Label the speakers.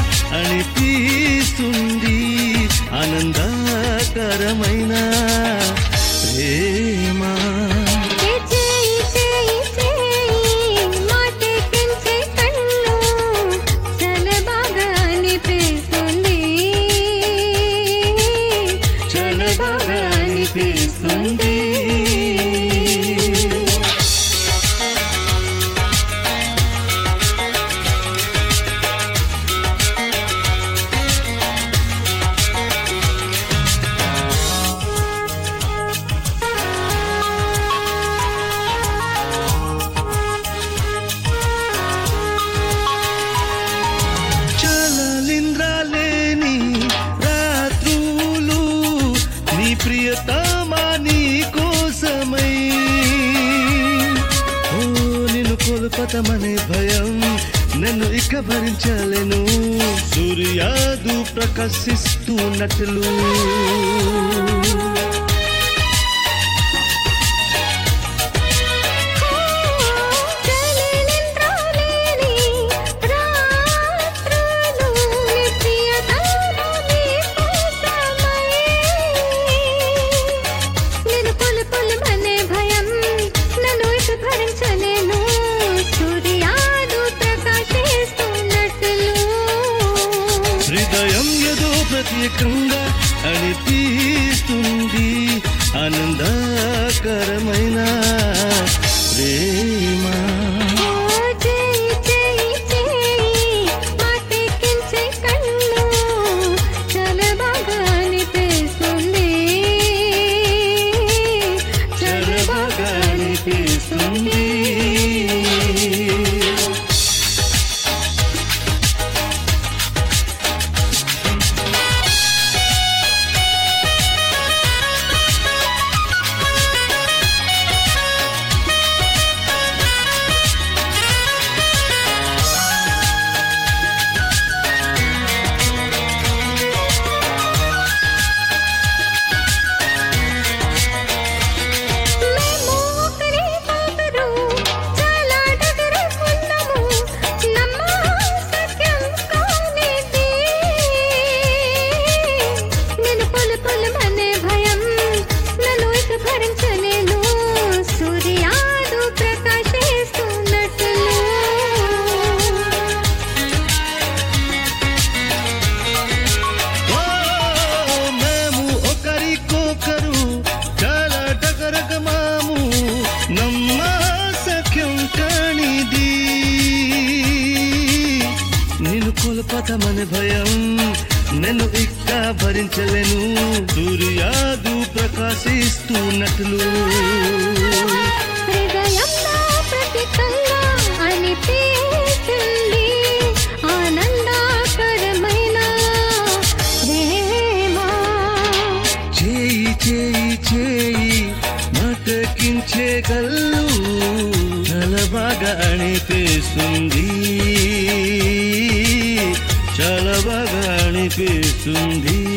Speaker 1: అనిపిస్తుంది ఆనందకరమైన ప్రేమ
Speaker 2: ఏ చేయి చేయి చేయి మాటెక్కించే కన్ను చాలా బాగా అనిపిస్తుంది చాలా బాగా అనిపిస్తుంది
Speaker 1: చలలింద్రాలేని రాత్రులు నీ ప్రియతమా నీ కోసమై ఓ నిన్ను కోల్పతమనే భయం నన్ను ఇక భరించలేను సూర్యాదు ప్రకాశిస్తున్నట్లు
Speaker 2: చలినింద్రాలేని రాత్రులు నిత్యతను నీ కోసమై నేను పొలు పొలుమనే భయం నన్ను ఇక భరించలేను సూర్యాలు ప్రకాశిస్తున్నట్లు
Speaker 1: హృదయం ఏదో ప్రత్యేకంగా అనిపిస్తుంది ఆనందకరమైన ప్రేమ
Speaker 2: ఓ చేయి చేయి చేయి మాటెక్కించే కన్ను చాలా బాగా అనిపిస్తుంది చాలా బాగా అనిపిస్తుంది మేము ఒకరి ఒకరు చాలా దగ్గరకున్నాము నమ్మ సత్యం కానిది నేను పొలు పొలుమనే భయం నన్ను ఇక భరించలేను సూర్యాడు ప్రకాశిస్తున్నట్లు
Speaker 1: ఓ, మేము ఒకరికొకరు చాలా దగ్గరగమాము నమ్మ సఖ్యం కానిది నేను కొలపతమని భయం నన్ను ఇక్క భరించలేను సూర్యాదు ప్రకాశిస్తున్నట్లు
Speaker 2: హృదయంలో ప్రతికంగా అనిపిస్తుంది ఆనందకరమైన ప్రేమ
Speaker 1: చేయి చేయి చేయి మటకించే కళ్ళు చాలా బాగా అనిపిస్తుంది చాలా బాగా అనిపిస్తుంది